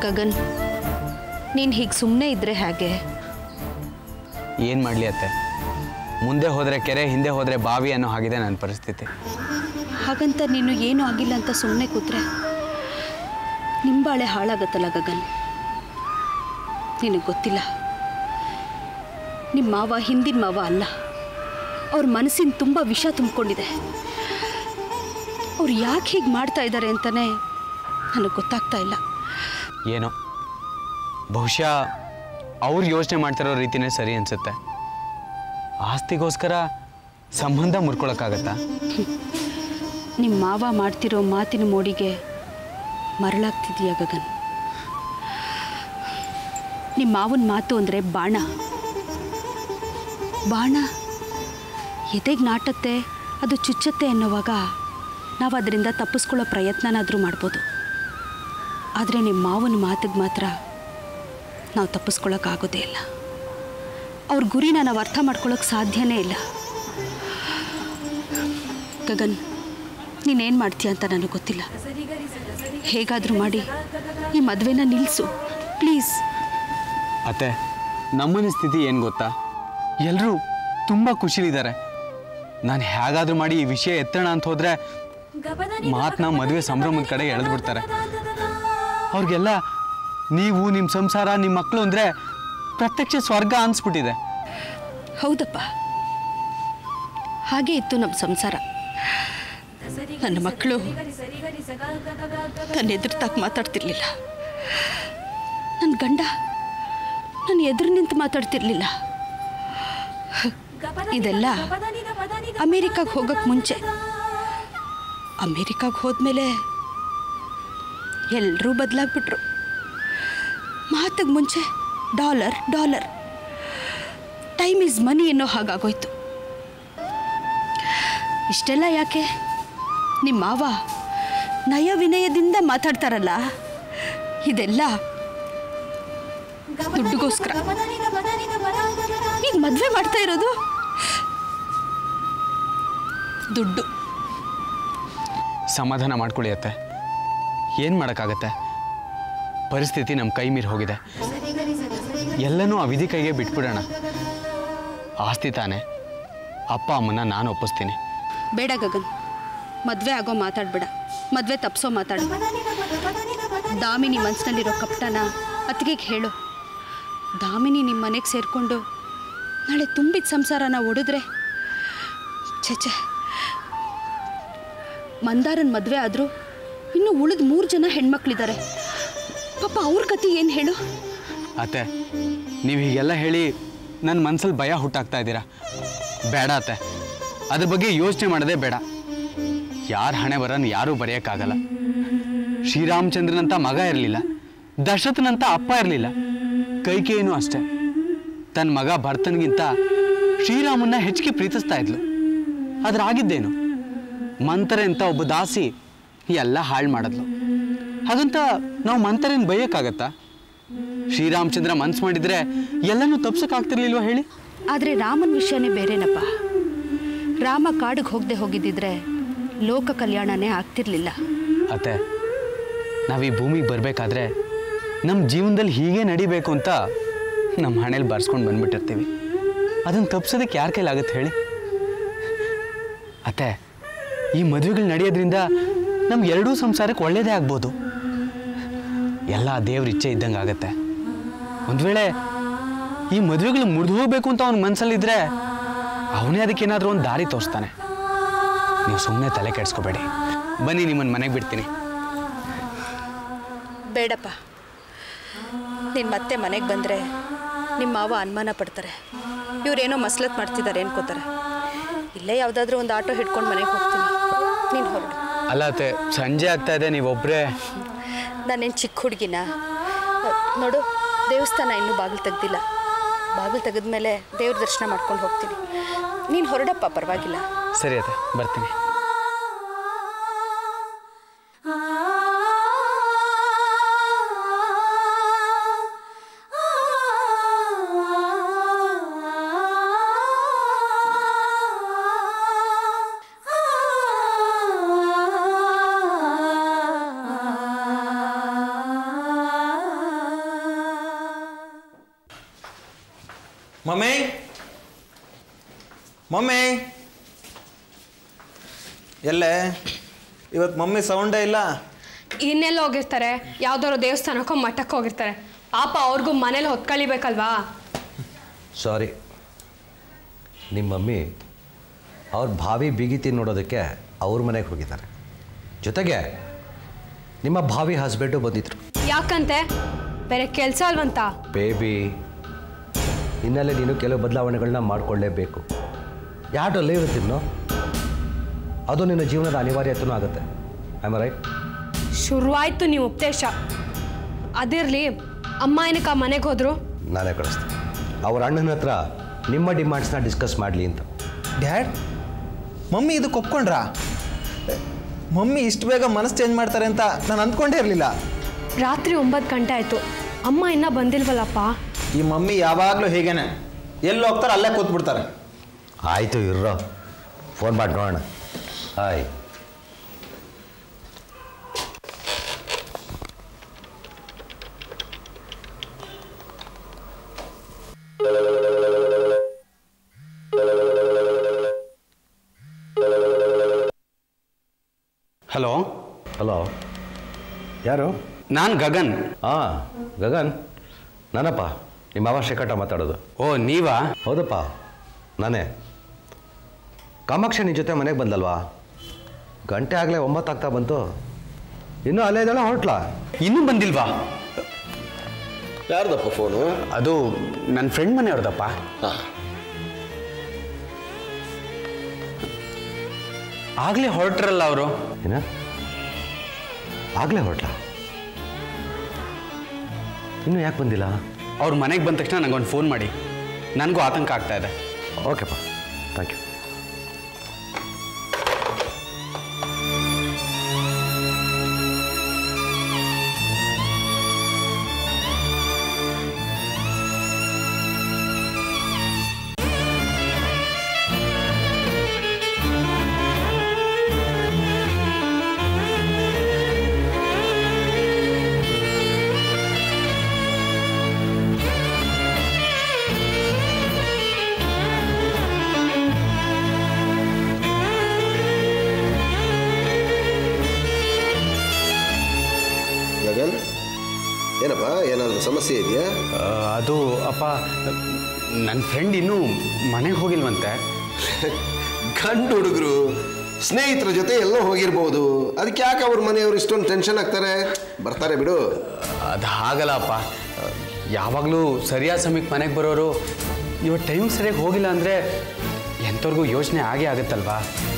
ಗಗನ್ ನೀನು ಹೀಗೆ ಸುಮ್ಮನೆ ಇದ್ದರೆ ಹೇಗೆ ಏನು ಮಾಡಲಿ ಅತ್ತೆ ಮುಂದೆ ಹೋದರೆ ಕೆರೆ ಹಿಂದೆ ಹೋದರೆ ಬಾವಿ ಅನ್ನೋ ಹಾಗಿದೆ ನನ್ನ ಪರಿಸ್ಥಿತಿ ಹಾಗಂತ ನೀನು ಏನೂ ಆಗಿಲ್ಲ ಅಂತ ಸುಮ್ಮನೆ ಕೂತ್ರೆ ನಿಂಬಾಳೆ ಹಾಳಾಗತ್ತಲ್ಲ ಗಗನ್ ನಿನಗೆ ಗೊತ್ತಿಲ್ಲ ನಿಮ್ಮ ಮಾವ ಹಿಂದಿನ ಮಾವ ಅಲ್ಲ ಅವ್ರ ಮನಸ್ಸಿನ ತುಂಬ ವಿಷ ತುಂಬಿಕೊಂಡಿದೆ ಅವ್ರು ಯಾಕೆ ಹೀಗೆ ಮಾಡ್ತಾ ಇದ್ದಾರೆ ಅಂತಲೇ ನನಗೆ ಗೊತ್ತಾಗ್ತಾ ಇಲ್ಲ ಏನೋ ಬಹುಶಃ ಅವ್ರು ಯೋಚನೆ ಮಾಡ್ತಿರೋ ರೀತಿನೇ ಸರಿ ಅನ್ಸುತ್ತೆ ಆಸ್ತಿಗೋಸ್ಕರ ಸಂಬಂಧ ಮುರ್ಕೊಳಕ್ಕಾಗತ್ತಾ ನಿಮ್ಮ ಮಾವ ಮಾಡ್ತಿರೋ ಮಾತಿನ ಮೋಡಿಗೆ ಮರಳಾಗ್ತಿದೀಯ ಗಗನ್ ನಿಮ್ಮ ಮಾವನ ಮಾತು ಅಂದರೆ ಬಾಣ ಬಾಣ ಎದೆಗೆ ನಾಟತ್ತೆ ಅದು ಚುಚ್ಚತ್ತೆ ಅನ್ನೋವಾಗ ನಾವು ಅದರಿಂದ ತಪ್ಪಿಸ್ಕೊಳ್ಳೋ ಪ್ರಯತ್ನನಾದರೂ ಮಾಡ್ಬೋದು ಆದರೆ ನಿಮ್ಮ ಮಾವನ ಮಾತಿಗೆ ಮಾತ್ರ ನಾವು ತಪ್ಪಿಸ್ಕೊಳ್ಳೋಕ್ಕಾಗೋದೇ ಇಲ್ಲ ಅವ್ರ ಗುರಿನ ನಾವು ಅರ್ಥ ಮಾಡ್ಕೊಳ್ಳೋಕೆ ಸಾಧ್ಯನೇ ಇಲ್ಲ ಗಗನ್ ನೀನೇನು ಮಾಡ್ತೀಯ ಅಂತ ನನಗೆ ಗೊತ್ತಿಲ್ಲ ಹೇಗಾದರೂ ಮಾಡಿ ಈ ಮದುವೆನ ನಿಲ್ಲಿಸು ಪ್ಲೀಸ್ ಅತ್ತೆ ನಮ್ಮನೆ ಸ್ಥಿತಿ ಏನು ಗೊತ್ತಾ ಎಲ್ಲರೂ ತುಂಬ ಖುಷಿಲಿದ್ದಾರೆ ನಾನು ಹೇಗಾದ್ರೂ ಮಾಡಿ ಈ ವಿಷಯ ಎತ್ತೋಣ ಅಂತ ಹೋದ್ರೆ ಮಾತನ್ನ ಮದುವೆ ಸಂಭ್ರಮದ ಕಡೆ ಎಳೆದು ಬಿಡ್ತಾರೆ ಅವ್ರಿಗೆಲ್ಲ ನೀವು ನಿಮ್ಮ ಸಂಸಾರ ನಿಮ್ಮ ಮಕ್ಕಳು ಅಂದರೆ ಪ್ರತ್ಯಕ್ಷ ಸ್ವರ್ಗ ಅನ್ಸ್ಬಿಟ್ಟಿದೆ ಹೌದಪ್ಪ ಹಾಗೆ ಇತ್ತು ನಮ್ಮ ಸಂಸಾರ ನನ್ನ ಮಕ್ಕಳು ನನ್ನ ಎದುರು ತಾಕ ಮಾತಾಡ್ತಿರ್ಲಿಲ್ಲ ನನ್ನ ಗಂಡ ನನ್ನ ಎದುರು ನಿಂತು ಮಾತಾಡ್ತಿರ್ಲಿಲ್ಲ ಇದೆಲ್ಲ ಅಮೇರಿಕಾಗೆ ಹೋಗಕ್ಕೆ ಮುಂಚೆ ಅಮೇರಿಕಾಗೆ ಹೋದ್ಮೇಲೆ ಎಲ್ಲರೂ ಬದಲಾಗ್ಬಿಟ್ರು ಮಾತಿಗೆ ಮುಂಚೆ dollar dollar time is money ಅನ್ನೋ ಹಾಗಾಗೋಯ್ತು ಇಷ್ಟೆಲ್ಲ ಯಾಕೆ ನಿಮ್ಮ ಮಾವ ನಯ ವಿನಯದಿಂದ ಮಾತಾಡ್ತಾರಲ್ಲ ಇದೆಲ್ಲ ದುಡ್ಡುಗೋಸ್ಕರ ಈಗ ಮದುವೆ ಮಾಡ್ತಾ ಇರೋದು ದುಡ್ಡು ಸಮಾಧಾನ ಮಾಡ್ಕೊಳ್ಳಿ ಅತ್ತೆ ಏನು ಮಾಡೋಕ್ಕಾಗತ್ತೆ ಪರಿಸ್ಥಿತಿ ನಮ್ಮ ಕೈ ಮೀರಿ ಹೋಗಿದೆ ಎಲ್ಲನೂ ಆ ವಿಧಿ ಕೈಗೆ ಬಿಟ್ಬಿಡೋಣ ಆಸ್ತಿ ತಾನೆ ಅಪ್ಪ ಅಮ್ಮನ ನಾನು ಒಪ್ಪಿಸ್ತೀನಿ ಬೇಡ ಗಗನ್ ಮದುವೆ ಆಗೋ ಮಾತಾಡ್ಬೇಡ ಮದುವೆ ತಪ್ಸೋ ಮಾತಾಡು ದಾಮಿನಿ ಮನಸ್ಸಿನಲ್ಲಿರೋ ಕಪ್ಟನ ಅತ್ತಿಗೆಗೆ ಹೇಳು ದಾಮಿನಿ ನಿಮ್ಮ ಮನೆಗೆ ಸೇರಿಕೊಂಡು ನಾಳೆ ತುಂಬಿದ ಸಂಸಾರನ ಒಡಿದ್ರೆ ಛೆ ಮಂದಾರನ ಮದುವೆ ಆದರೂ ಇನ್ನು ಉಳಿದ ಮೂರು ಜನ ಹೆಣ್ಮಕ್ಳಿದ್ದಾರೆ ಪಾಪ ಅವ್ರ ಕತೆ ಏನು ಹೇಳು ಅತ್ತೆ ನೀವು ಹೀಗೆಲ್ಲ ಹೇಳಿ ನನ್ನ ಮನಸ್ಸಲ್ಲಿ ಭಯ ಹುಟ್ಟಾಕ್ತಾ ಇದ್ದೀರಾ ಬೇಡ ಅತ್ತೆ ಅದ್ರ ಬಗ್ಗೆ ಯೋಚನೆ ಮಾಡೋದೇ ಬೇಡ ಯಾರ ಹಣೆ ಬರನ್ ಯಾರೂ ಬರೆಯೋಕ್ಕಾಗಲ್ಲ ಶ್ರೀರಾಮಚಂದ್ರನಂತ ಮಗ ಇರಲಿಲ್ಲ ದಶರಥನಂತ ಅಪ್ಪ ಇರಲಿಲ್ಲ ಕೈಕೇನು ಅಷ್ಟೆ ತನ್ನ ಮಗ ಭರ್ತನಿಗಿಂತ ಶ್ರೀರಾಮನ್ನ ಹೆಚ್ಚಿಗೆ ಪ್ರೀತಿಸ್ತಾ ಇದ್ಲು ಆದ್ರೆ ಆಗಿದ್ದೇನು ಮಂತರೆ ಅಂತ ಒಬ್ಬ ದಾಸಿ ಎಲ್ಲ ಹಾಳು ಮಾಡಿದ್ಲು ಹಾಗಂತ ನಾವು ಮಂತರೇನು ಬೈಯಕ್ಕಾಗತ್ತಾ ಶ್ರೀರಾಮಚಂದ್ರ ಮನ್ಸು ಮಾಡಿದ್ರೆ ಎಲ್ಲನೂ ತಪ್ಸಕ್ಕಾಗ್ತಿರ್ಲಿಲ್ವಾ ಹೇಳಿ ಆದರೆ ರಾಮನ ವಿಷಯನೇ ಬೇರೆನಪ್ಪ ರಾಮ ಕಾಡಿಗೆ ಹೋಗದೆ ಹೋಗಿದ್ದಿದ್ರೆ ಲೋಕ ಕಲ್ಯಾಣನೇ ಆಗ್ತಿರ್ಲಿಲ್ಲ ಅತ್ತೆ ನಾವು ಈ ಭೂಮಿಗೆ ಬರಬೇಕಾದ್ರೆ ನಮ್ಮ ಜೀವನದಲ್ಲಿ ಹೀಗೆ ನಡಿಬೇಕು ಅಂತ ನಮ್ಮ ಹಣೆಯಲ್ಲಿ ಬರ್ಸ್ಕೊಂಡು ಬಂದ್ಬಿಟ್ಟಿರ್ತೀವಿ ಅದನ್ನು ತಪ್ಸೋದಕ್ಕೆ ಯಾರ ಕೈಲಾಗುತ್ತೆ ಹೇಳಿ ಅತ್ತೆ ಈ ಮದುವೆಗಳು ನಡೆಯೋದ್ರಿಂದ ನಮ್ಗೆ ಎರಡೂ ಸಂಸಾರಕ್ಕೆ ಒಳ್ಳೇದೇ ಆಗ್ಬೋದು ಎಲ್ಲ ದೇವ್ರ ಇಚ್ಛೆ ಇದ್ದಂಗೆ ಆಗತ್ತೆ ಒಂದು ವೇಳೆ ಈ ಮದುವೆಗಳು ಮುರಿದು ಹೋಗ್ಬೇಕು ಅಂತ ಅವನ ಮನಸ್ಸಲ್ಲಿದ್ರೆ ಅವನೇ ಅದಕ್ಕೇನಾದರೂ ಒಂದು ದಾರಿ ತೋರಿಸ್ತಾನೆ ನೀವು ಸುಮ್ಮನೆ ತಲೆ ಕೆಡಿಸ್ಕೋಬೇಡಿ ಬನ್ನಿ ನಿಮ್ಮನ್ನು ಮನೆಗೆ ಬಿಡ್ತೀನಿ ಬೇಡಪ್ಪ ನೀನು ಮತ್ತೆ ಮನೆಗೆ ಬಂದರೆ ನಿಮ್ಮ ಮಾವ ಅನುಮಾನ ಪಡ್ತಾರೆ ಇವರೇನೋ ಮಸ್ಲತ್ ಮಾಡ್ತಿದ್ದಾರೆ ಅನ್ಕೋತಾರೆ ಇಲ್ಲೇ ಯಾವುದಾದ್ರೂ ಒಂದು ಆಟೋ ಹಿಡ್ಕೊಂಡು ಮನೆಗೆ ಹೋಗ್ತೀನಿ ನೀನು ಹೊರಡು ಅಲ್ಲ ಅತ್ತೆ ಸಂಜೆ ಆಗ್ತಾ ಇದೆ ನೀವೊಬ್ಬರೇ ನಾನೇನು ಚಿಕ್ಕ ಹುಡುಗಿನ ನೋಡು ದೇವಸ್ಥಾನ ಇನ್ನೂ ಬಾಗಿಲು ತೆಗ್ದಿಲ್ಲ ಬಾಗಿಲು ತೆಗೆದ್ಮೇಲೆ ದೇವ್ರ ದರ್ಶನ ಮಾಡ್ಕೊಂಡು ಹೋಗ್ತೀನಿ ನೀನು ಹೊರಡಪ್ಪ ಪರವಾಗಿಲ್ಲ ಸರಿ ಅತ್ತೆ ಬರ್ತೀನಿ ಆ ಮಮ್ಮಿ ಮಮ್ಮಿ ಎಲ್ಲೇ ಇವತ್ತು ಮಮ್ಮಿ ಸೌಂಡೇ ಇಲ್ಲ ಇನ್ನೆಲ್ಲ ಹೋಗಿರ್ತಾರೆ ಯಾವ್ದಾದ್ರು ದೇವಸ್ಥಾನಕ್ಕೋ ಮಠಕ್ಕೆ ಹೋಗಿರ್ತಾರೆ ಪಾಪ ಅವ್ರಿಗೂ ಮನೇಲಿ ಹೊತ್ಕಳಿಬೇಕಲ್ವಾ ಸಾರಿ ನಿಮ್ಮ ಮಮ್ಮಿ ಅವ್ರ ಭಾವಿ ಬಿಗಿತಿ ನೋಡೋದಕ್ಕೆ ಅವ್ರ ಮನೆಗೆ ಹೋಗಿದ್ದಾರೆ ಜೊತೆಗೆ ನಿಮ್ಮ ಭಾವಿ ಹಸ್ಬೆಂಡು ಬಂದಿದ್ರು ಯಾಕಂತೆ ಬೇರೆ ಕೆಲಸ ಅಲ್ವಂತ ಬೇಬಿ ಇನ್ನಲ್ಲೇ ನೀನು ಕೆಲವು ಬದಲಾವಣೆಗಳನ್ನ ಮಾಡಿಕೊಳ್ಳೇಬೇಕು ಯಾಟಲ್ಲೇ ಇರುತ್ತಿನ್ನು ಅದು ನಿನ್ನ ಜೀವನದ ಅನಿವಾರ್ಯತೆಯೂ ಆಗುತ್ತೆ ಐಮ್ ರೈಟ್ ಶುರುವಾಯ್ತು ನೀವು ಉಪದೇಶ ಅದಿರ್ಲಿ ಅಮ್ಮ ಏನಕ್ಕೆ ಆ ಮನೆಗೆ ಹೋದ್ರು ನಾನೇ ಕಳಿಸ್ತೀನಿ ಅವ್ರ ಅಣ್ಣನ ಹತ್ರ ನಿಮ್ಮ ಡಿಮ್ಯಾಂಡ್ಸ್ನ ಡಿಸ್ಕಸ್ ಮಾಡಲಿ ಅಂತ ಡ್ಯಾಡ್ ಮಮ್ಮಿ ಇದಕ್ಕೆ ಒಪ್ಕೊಂಡ್ರಾ ಮಮ್ಮಿ ಇಷ್ಟು ಬೇಗ ಮನಸ್ಸು ಚೇಂಜ್ ಮಾಡ್ತಾರೆ ಅಂತ ನಾನು ಅಂದ್ಕೊಂಡೇ ಇರಲಿಲ್ಲ ರಾತ್ರಿ ಒಂಬತ್ತು ಗಂಟೆ ಆಯ್ತು ಅಮ್ಮ ಇನ್ನೂ ಬಂದಿಲ್ವಲ್ಲಪ್ಪ ಈ ಮಮ್ಮಿ ಯಾವಾಗಲೂ ಹೀಗೇನೆ ಎಲ್ಲಿ ಹೋಗ್ತಾರೆ ಅಲ್ಲೇ ಕೂತ್ಬಿಡ್ತಾರೆ ಆಯಿತು ಇರ್ರೋ ಫೋನ್ ಮಾಡಿ ನೋಡೋಣ ಹಾಯ್ ಹಲೋ ಹಲೋ ಯಾರು ನಾನು ಗಗನ್ ಹಾಂ ಗಗನ್ ನಾನಪ್ಪ ನಿಮ್ಮ ಅವ ಶ್ರೀಕಂಠ ಮಾತಾಡೋದು ಓ ನೀವಾ ಹೌದಪ್ಪ ನಾನೇ ಕಾಮಾಕ್ಷ ನಿನ್ನ ಜೊತೆ ಮನೆಗೆ ಬಂದಲ್ವಾ ಗಂಟೆ ಆಗಲೇ ಒಂಬತ್ತಾಗ್ತಾ ಬಂತು ಇನ್ನೂ ಅಲ್ಲೇ ಇದೆಲ್ಲ ಹೊರಟ್ಲಾ ಇನ್ನೂ ಬಂದಿಲ್ವಾ ಯಾರ್ದಪ್ಪ ಫೋನು ಅದು ನನ್ನ ಫ್ರೆಂಡ್ ಮನೆಯವ್ರದಪ್ಪ ಹಾಂ ಆಗಲೇ ಹೊರಟ್ರಲ್ಲ ಅವರು ಏನ ಆಗಲೇ ಹೊರಟ್ಲಾ ಇನ್ನೂ ಯಾಕೆ ಬಂದಿಲ್ಲ ಅವ್ರ ಮನೆಗೆ ಬಂದ ತಕ್ಷಣ ನಂಗೊಂದು ಫೋನ್ ಮಾಡಿ ನನಗೂ ಆತಂಕ ಆಗ್ತಾ ಇದೆ ಓಕೆಪ್ಪ ಥ್ಯಾಂಕ್ ಯು ಗಗನ್ ಏನಪ್ಪ ಏನಾದರೂ ಸಮಸ್ಯೆ ಇದೆಯಾ ಆ, ಅದು ಅಪ್ಪ ನನ್ನ ಫ್ರೆಂಡ್ ಇನ್ನೂ ಮನೆಗೆ ಹೋಗಿಲ್ವಂತೆ ಗಂಡು ಹುಡುಗರು ಸ್ನೇಹಿತರ ಜೊತೆ ಎಲ್ಲೋ ಹೋಗಿರ್ಬೋದು ಅದಕ್ಕೆ ಯಾಕೆ ಅವ್ರ ಮನೆಯವರು ಇಷ್ಟೊಂದು ಟೆನ್ಷನ್ ಆಗ್ತಾರೆ ಬರ್ತಾರೆ ಬಿಡು ಅದು ಹಾಗಲ್ಲಪ್ಪ ಯಾವಾಗಲೂ ಸರಿಯಾದ ಸಮಯಕ್ಕೆ ಮನೆಗೆ ಬರೋರು ಇವತ್ತು ಟೈಮ್ ಸರಿಯಾಗಿ ಹೋಗಿಲ್ಲ ಅಂದರೆ ಎಂಥವ್ರಿಗೂ ಯೋಚನೆ ಆಗೇ ಆಗುತ್ತಲ್ವಾ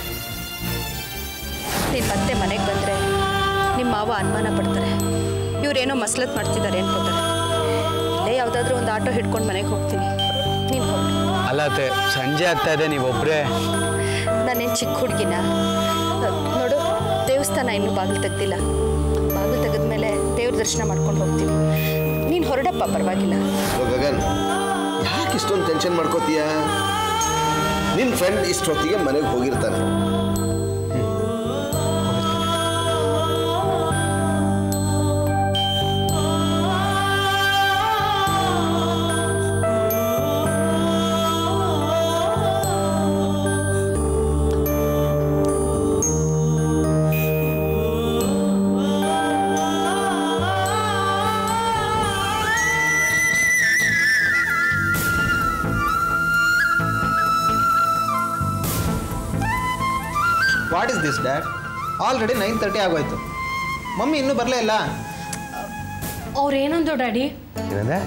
ನೀನು ಮತ್ತೆ ಮನೆಗೆ ಬಂದರೆ ನಿಮ್ಮ ಮಾವ ಅನುಮಾನ ಪಡ್ತಾರೆ ಇವರೇನೋ ಮಸ್ಲತ್ ಮಾಡ್ತಿದ್ದಾರೆ ಅನ್ಕೋತಾರೆ ಇಲ್ಲೇ ಯಾವುದಾದ್ರೂ ಒಂದು ಆಟೋ ಹಿಡ್ಕೊಂಡು ಮನೆಗೆ ಹೋಗ್ತೀನಿ ನೀನು ಹೊರಡು ಅಲ್ಲ ಅತ್ತೆ ಸಂಜೆ ಆಗ್ತಾ ಇದೆ ನೀವೊಬ್ಬರೇ ನಾನೇನು ಚಿಕ್ಕ ಹುಡುಗಿನ ನೋಡು ದೇವಸ್ಥಾನ ಇನ್ನೂ ಬಾಗಿಲು ತೆಗ್ದಿಲ್ಲ ಬಾಗಿಲು ತೆಗೆದ್ಮೇಲೆ ದೇವ್ರ ದರ್ಶನ ಮಾಡ್ಕೊಂಡು ಹೋಗ್ತೀನಿ ನೀನು ಹೊರಡಪ್ಪ ಪರವಾಗಿಲ್ಲ ಓ ಗಗನ್ ಯಾಕೆ ಇಷ್ಟೊಂದು ಟೆನ್ಷನ್ ಮಾಡ್ಕೋತೀಯ ನಿನ್ನ ಫ್ರೆಂಡ್ ಇಷ್ಟೊತ್ತಿಗೆ ಮನೆಗೆ ಹೋಗಿರ್ತಾನೆ what is this dad already nine thirty ಆಗೋಯ್ತು ಮಮ್ಮಿ ಇನ್ನೂ ಬರಲೇ ಇಲ್ಲ ಅವ್ರೇನಂದ್ರು ಡ್ಯಾಡಿ ಏನಂದೆ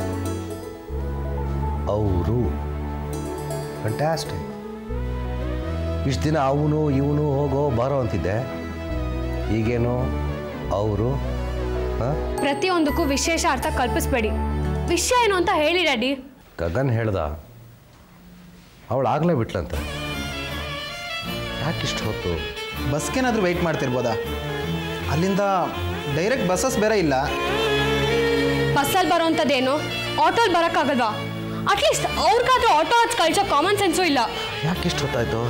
ಅವರು ಫ್ಯಾಂಟಾಸ್ಟಿಕ್ ಇಷ್ಟು ದಿನ ಅವನು ಇವನು ಹೋಗೋ ಬಾರೋ ಅಂತಿದ್ದೆ ಈಗೇನು ಅವರು ಹಾಂ ಪ್ರತಿಯೊಂದಕ್ಕೂ ವಿಶೇಷ ಅರ್ಥ ಕಲ್ಪಿಸ್ಬೇಡಿ ವಿಷಯ ಏನು ಅಂತ ಹೇಳಿ ಡ್ಯಾಡಿ ಗಗನ್ ಹೇಳ್ದ ಅವಳು ಆಗಲೇ ಬಿಟ್ಲಂತ ಯಾಕಿಷ್ಟು ಹೊತ್ತು ಬಸ್ಗೇನಾದರೂ ವೆಯ್ಟ್ ಮಾಡ್ತಿರ್ಬೋದಾ ಅಲ್ಲಿಂದ ಡೈರೆಕ್ಟ್ ಬಸ್ಸಸ್ ಬೇರೆ ಇಲ್ಲ ಬಸ್ಸಲ್ಲಿ ಬರೋಂಥದ್ದೇನು ಆಟೋಲ್ಲಿ ಬರೋಕ್ಕಾಗಲ್ವಾ ಅಟ್ಲೀಸ್ಟ್ ಅವ್ರಿಗಾದ್ರೂ ಆಟೋ ಹಚ್ಚಿ ಕಳ್ಸೋ ಕಾಮನ್ ಸೆನ್ಸು ಇಲ್ಲ ಯಾಕಿಷ್ಟು ಹೊತ್ತಾಯ್ತು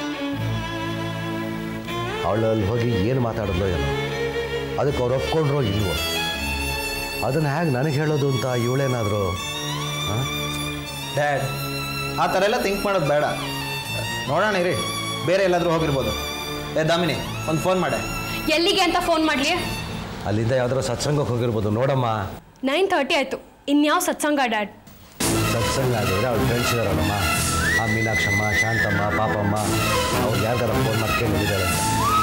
ಅವಳಲ್ಲಿ ಹೋಗಿ ಏನು ಮಾತಾಡಿದ್ಲೋ ಏನೋ ಅದಕ್ಕೆ ಅವ್ರು ಒಪ್ಕೊಂಡ್ರೋ ಇಲ್ವೋ ಅದನ್ನು ಹೇಗೆ ನನಗೆ ಹೇಳೋದು ಅಂತ ಇವಳೇನಾದರೂ ಹಾಂ ಡ್ಯಾಡ್ ಆ ಥರ ಎಲ್ಲ ಥಿಂಕ್ ಮಾಡೋದು ಬೇಡ ನೋಡೋಣ ಇರಿ ಬೇರೆ ಎಲ್ಲಾದರೂ ಹೋಗಿರ್ಬೋದು ಏ ದಾಮಿನಿ ಒಂದು ಫೋನ್ ಮಾಡೆ ಎಲ್ಲಿಗೆ ಅಂತ ಫೋನ್ ಮಾಡಲಿ ಅಲ್ಲಿಂದ ಯಾವ್ದಾರು ಸತ್ಸಂಗಕ್ಕೆ ಹೋಗಿರ್ಬೋದು ನೋಡಮ್ಮ ನೈನ್ ತರ್ಟಿ ಆಯಿತು ಇನ್ಯಾವ ಸತ್ಸಂಗ ಡ್ಯಾಡ್ ಸತ್ಸಂಗ ಆಗಿದ್ರೆ ಅವ್ರ ಫ್ರೆಂಡ್ಸ್ ಇದಾರಲ್ಲಮ್ಮ ಆ ಮೀನಾಕ್ಷಮ್ಮ ಶಾಂತಮ್ಮ ಪಾಪಮ್ಮ ಅವ್ರು ಯಾರ್ದಾರ ಫೋನ್ ಮಾಡಿ ಕೇಳಿದ್ದಾರೆ ಅಂತ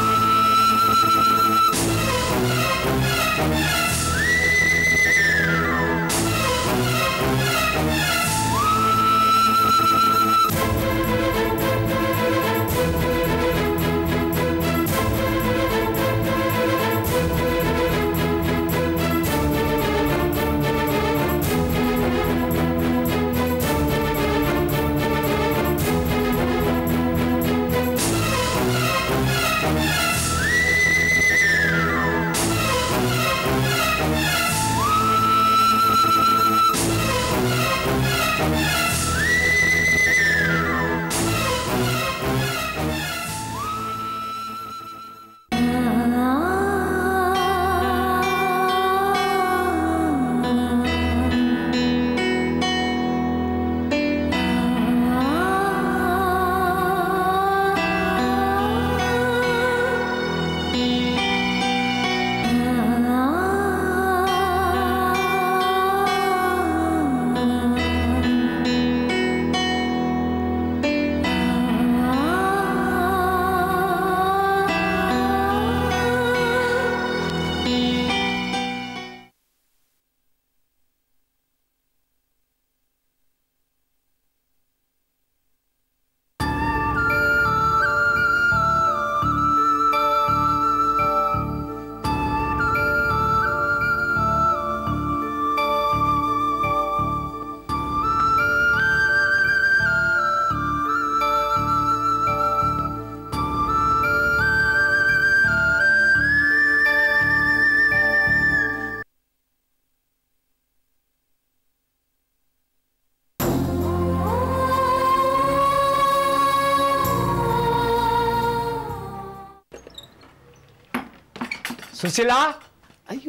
ಸುಶೀಲಾ ಅಯ್ಯೋ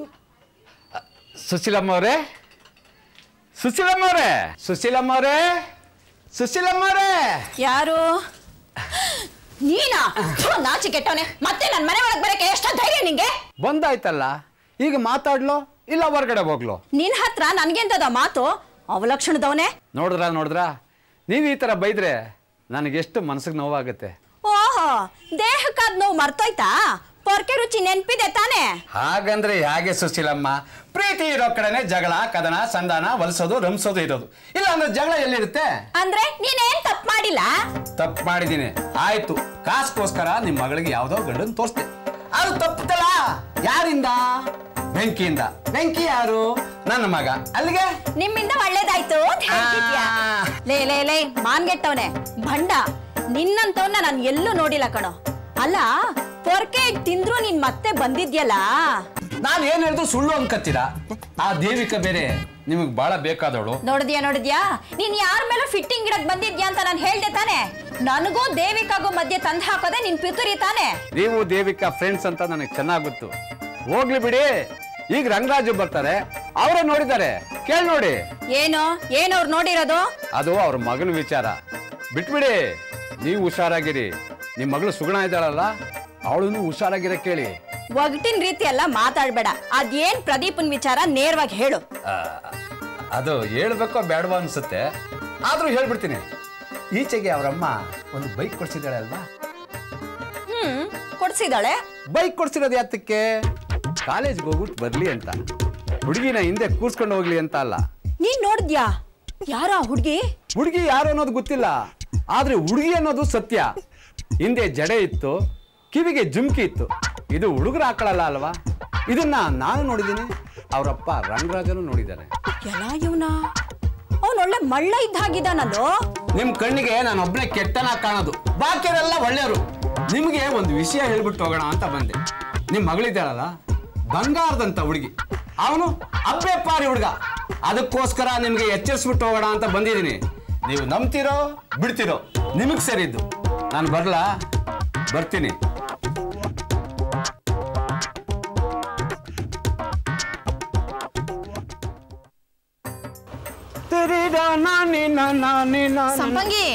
ಅ, ಸುಶೀಲಮ್ಮ ಅವರೇ ಸುಶೀಲಮ್ಮ ಅವರೇ ಸುಶೀಲಮ್ಮ ಅವರೇ ಸುಶೀಲಮ್ಮ ಅವರೇ ಯಾರು ನೀನಾ ಥು, ನಾಚಿ ಕೆಟ್ಟವನೆ ಮತ್ತೆ ನನ್ನ ಮನೆ ಒಳಗೆ ಬರಕ್ಕೆ ಎಷ್ಟ ಧೈರ್ಯ ನಿಂಗೆ ಬಂದಾಯ್ತಲ್ಲ ಈಗ ಮಾತಾಡ್ಲೋ ಇಲ್ಲ ಹೊರಗಡೆ ಹೋಗ್ಲೋ ನಿನ್ ಹತ್ರ ನನ್ಗೆಂತದ ಮಾತು ಅವಲಕ್ಷಣದವನೇ ನೋಡಿದ್ರ ನೋಡಿದ್ರ ನೀವು ಈ ಥರ ಬೈದ್ರೆ ನನಗೆಷ್ಟು ಮನಸ್ಸಿಗೆ ನೋವಾಗುತ್ತೆ ಓಹೋ ದೇಹಕ್ಕಾದ ನೋವು ಮರ್ತೋಯ್ತಾ ಪೊರ್ಕೆ ರುಚಿ ನೆನ್ಪಿದೆ ತಾನೇ ಹಾಗಂದ್ರೆ ಹೇಗೆ ಸುಶೀಲಮ್ಮ ಪ್ರೀತಿ ಇರೋ ಕಡೆನೆ ಜಗಳ ಕದನ ಸಂಧಾನ ಹೊಲಿಸೋದು ರಂಸೋದು ಇರೋದು ಇಲ್ಲ ಅಂದ್ರೆ ಜಗಳ ಎಲ್ಲಿರುತ್ತೆ ಅಂದ್ರೆ ನೀನೇನ್ ತಪ್ಪು ಮಾಡಿಲ್ಲ ತಪ್ಪು ಮಾಡಿದ್ದೀನಿ ಆಯ್ತು ಕಾಸ್ಗೋಸ್ಕರ ನಿಮ್ಮ ಮಗಳಿಗೆ ಯಾವ್ದೋ ಗಂಡನ್ ತೋರಿಸ್ದೆ ಅದು ತಪ್ಪುತ್ತಲ್ಲ ಯಾರಿಂದ ಬೆಂಕಿಯಿಂದ ಬೆಂಕಿ ಯಾರು ನನ್ನ ಮಗ ಅಲ್ಲಿಗೆ ನಿಮ್ಮಿಂದ ಒಳ್ಳೇದಾಯ್ತು ಅಂತ ಹೇಳ್ತಿದ್ಯಾ ಆ. ಲೇ ಲೇ ಲೇ ಮಾನ್ಗೆಟ್ಟವನೆ ಭಂಡ ನಿನ್ನಂತವನ್ನ ನಾನು ಎಲ್ಲೂ ನೋಡಿಲ್ಲ ಕಣೋ ಅಲ್ಲ ಪೊರ್ಕೆ ಇಟ್ ತಿಂದ್ರು ನೀನ್ ಮತ್ತೆ ಬಂದಿದ್ಯಲ್ಲ ನಾನು ಏನ್ ಹೇಳಿದ್ರು ಸುಳ್ಳು ಅನ್ಕತ್ತೀರಾ ಆ ದೇವಿಕ ಬೇರೆ ನಿಮಗೆ ಬಹಳ ಬೇಕಾದವಳು ನೋಡಿದ್ಯಾ ನೋಡಿದ್ಯಾ ನೀನ್ ಯಾರ ಮೇಲೂ ಫಿಟ್ಟಿಂಗ್ ಇಡಕ್ ಬಂದಿದ್ಯಾ ಅಂತ ನಾನು ಹೇಳ್ದೆ ತಾನೆ ನನಗೂ ದೇವಿಕಾಗೂ ಮಧ್ಯೆ ತಂದ್ ಹಾಕೋದೆ ನಿನ್ ಪಿತುರಿ ತಾನೆ ನೀವು ದೇವಿಕಾ ಫ್ರೆಂಡ್ಸ್ ಅಂತ ನನಗೆ ಚೆನ್ನಾಗ್ ಗೊತ್ತು ಹೋಗ್ಲಿ ಬಿಡಿ ಈಗ ರಂಗರಾಜು ಬರ್ತಾರೆ ಅವರೇ ನೋಡಿದ್ದಾರೆ ಕೇಳಿ ನೋಡಿ ಏನು ಏನು ಅವ್ರು ನೋಡಿರೋದು ಅದು ಅವ್ರ ಮಗನ ವಿಚಾರ ಬಿಟ್ಬಿಡಿ ನೀವು ಹುಷಾರಾಗಿರಿ ನಿಮ್ಮ ಮಗಳು ಸುಗುಣ ಇದ್ದಾಳಲ್ಲ ಅವಳನ್ನು ಹುಷಾರಾಗಿರ ಕೇಳಿ ಒಗಟಿನ ರೀತಿ ಎಲ್ಲ ಮಾತಾಡ್ಬೇಡ ಅದೇನ್ ಪ್ರದೀಪನ್ ವಿಚಾರ ನೇರವಾಗಿ ಹೇಳು ಆ, ಅದು ಹೇಳ್ಬೇಕೋ ಬೇಡವೋ ಅನ್ಸುತ್ತೆ ಆದ್ರೂ ಹೇಳ್ಬಿಡ್ತೀನಿ ಈಚೆಗೆ ಅವರಮ್ಮ ಒಂದು ಬೈಕ್ ಕೊಡ್ಸಿದ್ದಾಳೆ ಅಲ್ವಾ ಹ್ಮ್ ಕೊಡ್ಸಿದಾಳೆ ಬೈಕ್ ಕೊಡ್ಸಿರೋದು ಯಾತಕ್ಕೆ ಕಾಲೇಜ್ಗೆ ಹೋಗ್ಬಿಟ್ಟು ಬರ್ಲಿ ಅಂತ ಹುಡುಗಿನ ಹಿಂದೆ ಕೂರ್ಸ್ಕೊಂಡು ಹೋಗ್ಲಿ ಅಂತ ಅಲ್ಲ ನೀನ್ ನೋಡಿದ್ಯಾ ಯಾರ ಹುಡ್ಗಿ ಹುಡುಗಿ ಯಾರು ಅನ್ನೋದು ಗೊತ್ತಿಲ್ಲ ಆದ್ರೆ ಹುಡುಗಿ ಅನ್ನೋದು ಸತ್ಯ ಹಿಂದೆ ಜಡೆ ಇತ್ತು ಕಿವಿಗೆ ಜುಮ್ಕಿ ಇತ್ತು ಇದು ಹುಡುಗರು ಹಾಕೊಳ್ಳಲ್ಲ ಅಲ್ವಾ ಇದನ್ನ ನಾನು ನೋಡಿದ್ದೀನಿ ಅವರಪ್ಪ ರಂಗರಾಜನು ನೋಡಿದ್ದಾನೆ ಎಲ್ಲ ಇವನ ಅವನೊಳ್ಳೆ ಮಳ್ಳ ಇದ್ದಾಗಿದ್ದಾನಲ್ಲೋ ನಿಮ್ ಕಣ್ಣಿಗೆ ನಾನು ಒಬ್ಬನೇ ಕೆಟ್ಟನ ಕಾಣೋದು ಬಾಕಿಯವರೆಲ್ಲ ಒಳ್ಳೆಯವರು ನಿಮಗೆ ಒಂದು ವಿಷಯ ಹೇಳ್ಬಿಟ್ಟು ಹೋಗೋಣ ಅಂತ ಬಂದೆ ನಿಮ್ ಮಗಳಿದ್ದಾಳಲ್ಲ ಬಂಗಾರದಂತ ಹುಡುಗಿ ಅವನು ಅಬ್ಬೆ ಪಾರಿ ಹುಡುಗ ಅದಕ್ಕೋಸ್ಕರ ನಿಮ್ಗೆ ಎಚ್ಚರಿಸ್ಬಿಟ್ಟು ಹೋಗೋಣ ಅಂತ ಬಂದಿದ್ದೀನಿ ನೀವು ನಂಬ್ತಿರೋ ಬಿಡ್ತಿರೋ ನಿಮಗ್ ಸರಿದ್ದು ನಾನು ಬರ್ಲಾ ಬರ್ತೀನಿ ನಾನಿ ನಾನಿ ಸಂಪಂಗಿ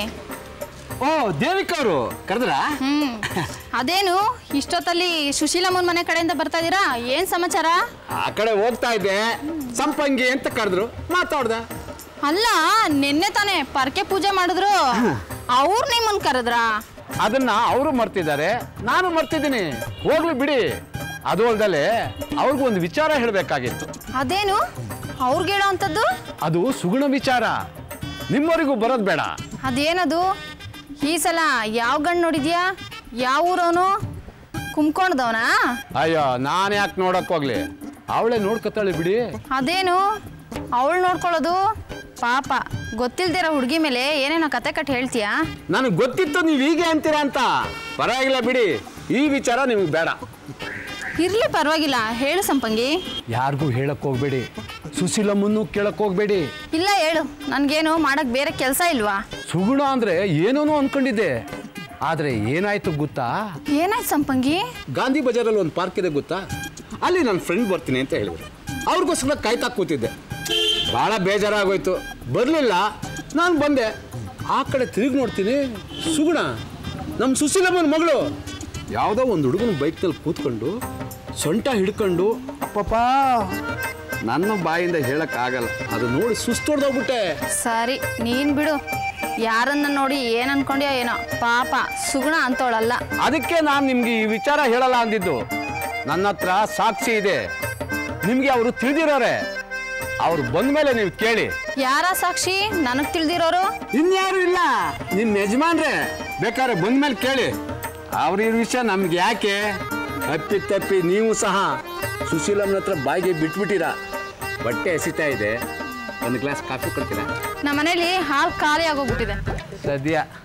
ಓ ದೇವಿಕ ಅವರು ಕರೆದ್ರಾ ಹ್ಮ್ ಅದೇನು ಇಷ್ಟೊತ್ತಲ್ಲಿ ಸುಶೀಲಮ್ಮನ ಮನೆ ಕಡೆಯಿಂದ ಬರ್ತಾ ಇದೀರಾ ಏನ್ ಸಮಾಚಾರ ಆ ಕಡೆ ಹೋಗ್ತಾ ಇದ್ದೆ ಸಂಪಂಗಿ ಅಂತ ಕರೆದ್ರು ಮಾತಾಡ್ದೆ ಅಲ್ಲ ನಿನ್ನೆ ತಾನೇ ಪರ್ಕೆ ಪೂಜೆ ಮಾಡಿದ್ರು ಅವ್ರು ನಿಮ್ಮನ್ ಕರೆದ್ರಾ ಅದನ್ನ ಅವರು ಮರ್ತಿದ್ದಾರೆ ನಾನು ಮರ್ತಿದ್ದೀನಿ ಹೋಗ್ಲಿ ಬಿಡಿ ಅದು ಅಲ್ದಲೆ ಅವ್ರಿಗೂ ಒಂದು ವಿಚಾರ ಹೇಳಬೇಕಾಗಿತ್ತು ಅದೇನು ಅವ್ರಿಗೆ ಹೇಳೋ ಅಂಥದ್ದು ಅದು ಸುಗುಣ ವಿಚಾರ ನಿಮ್ಮವರಿಗೂ ಬರೋದು ಬೇಡ ಅದೇನದು ಈ ಸಲ ಯಾವ ಗಂಡು ನೋಡಿದ್ಯಾ ಯಾವ ಊರವನು ಕುಮ್ಕೊಂಡ್ದವನಾ ಅಯ್ಯೋ ನಾನು ಯಾಕೆ ನೋಡಕ್ ಹೋಗ್ಲಿ ಅವಳೇ ನೋಡ್ಕೊತಾಳೆ ಬಿಡಿ ಅದೇನು ಅವಳು ನೋಡ್ಕೊಳ್ಳೋದು ಪಾಪ ಗೊತ್ತಿಲ್ದಿರೋ ಹುಡುಗಿ ಮೇಲೆ ಏನೇನೋ ಕತೆ ಕಟ್ಟಿ ಹೇಳ್ತೀಯಾ ನನಗೆ ಗೊತ್ತಿತ್ತು ನೀವು ಹೀಗೆ ಅಂತೀರಾ ಅಂತ ಪರವಾಗಿಲ್ಲ ಬಿಡಿ ಈ ವಿಚಾರ ನಿಮಗೆ ಬೇಡ ಇರ್ಲಿ ಪರವಾಗಿಲ್ಲ ಹೇಳು ಸಂಪಂಗಿ ಯಾರಿಗೂ ಹೇಳಕ್ ಹೋಗ್ಬೇಡಿ ಸುಶೀಲಮ್ಮನ್ನು ಕೇಳಕ್ ಹೋಗ್ಬೇಡಿ ಇಲ್ಲ ಹೇಳು ನನ್ಗೇನು ಮಾಡಕ್ ಬೇರೆ ಕೆಲಸ ಇಲ್ವಾ ಸುಗುಣ ಅಂದ್ರೆ ಏನೋನೋ ಅನ್ಕೊಂಡಿದ್ದೆ ಆದ್ರೆ ಏನಾಯ್ತು ಗೊತ್ತಾ ಏನಾಯ್ತು ಸಂಪಂಗಿ ಗಾಂಧಿ ಬಜಾರಲ್ಲಿ ಒಂದು ಪಾರ್ಕ್ ಇದೆ ಗೊತ್ತಾ ಅಲ್ಲಿ ನನ್ನ ಫ್ರೆಂಡ್ ಬರ್ತೀನಿ ಅಂತ ಹೇಳಿದ್ರು ಅವ್ರಿಗೋಸ್ಕರ ಕಾಯ್ತಾ ಕೂತಿದ್ದೆ ಭಾಳ ಬೇಜಾರಾಗೋಯ್ತು ಬರಲಿಲ್ಲ ನಾನು ಬಂದೆ ಆ ಕಡೆ ತಿರುಗಿ ನೋಡ್ತೀನಿ ಸುಗುಣ ನಮ್ಮ ಸುಶೀಲಮ್ಮನ ಮಗಳು ಯಾವುದೋ ಒಂದು ಹುಡುಗನ ಬೈಕ್ನಲ್ಲಿ ಕೂತ್ಕೊಂಡು ಸೊಂಟ ಹಿಡ್ಕೊಂಡು ಅಪ್ಪಪ್ಪ ನನ್ನ ಬಾಯಿಂದ ಹೇಳಕ್ಕಾಗಲ್ಲ ಅದು ನೋಡಿ ಸುಸ್ತೊಡ್ದೋಗ್ಬಿಟ್ಟೆ ಸರಿ ನೀನ್ ಬಿಡು ಯಾರನ್ನ ನೋಡಿ ಏನ್ ಅನ್ಕೊಂಡ್ಯೋ ಏನೋ ಪಾಪ ಸುಗುಣ ಅಂತೋಳಲ್ಲ ಅದಕ್ಕೆ ನಾನು ನಿಮ್ಗೆ ಈ ವಿಚಾರ ಹೇಳಲ್ಲ ಅಂದಿದ್ದು ನನ್ನ ಹತ್ರ ಸಾಕ್ಷಿ ಇದೆ ನಿಮ್ಗೆ ಅವರು ತಿಳಿದಿರೋರೆ ಅವ್ರು ಬಂದ್ಮೇಲೆ ನೀವು ಕೇಳಿ ಯಾರ ಸಾಕ್ಷಿ ನನಗ್ ತಿಳಿದಿರೋರು ಇನ್ಯಾರು ಇಲ್ಲ ನಿಮ್ಮ ಯಜಮಾನ್ರೆ ಬೇಕಾದ್ರೆ ಬಂದ್ಮೇಲೆ ಕೇಳಿ ಅವ್ರ ಈ ವಿಷಯ ನಮ್ಗೆ ಯಾಕೆ ತಪ್ಪಿ ತಪ್ಪಿ ನೀವು ಸಹ ಸುಶೀಲಮ್ಮನ ಹತ್ರ ಬಾಯಿಗೆ ಬಿಟ್ಬಿಟ್ಟಿರಾ ಬಟ್ಟೆ ಎಸಿತಾ ಇದೆ ಒಂದು ಗ್ಲಾಸ್ ಕಾಫಿ ಕೊಡ್ತೀರಾ ನಮ್ಮ ಮನೇಲಿ ಹಾಲು ಖಾಲಿ ಆಗೋಗ್ಬಿಟ್ಟಿದೆ ಸದ್ಯ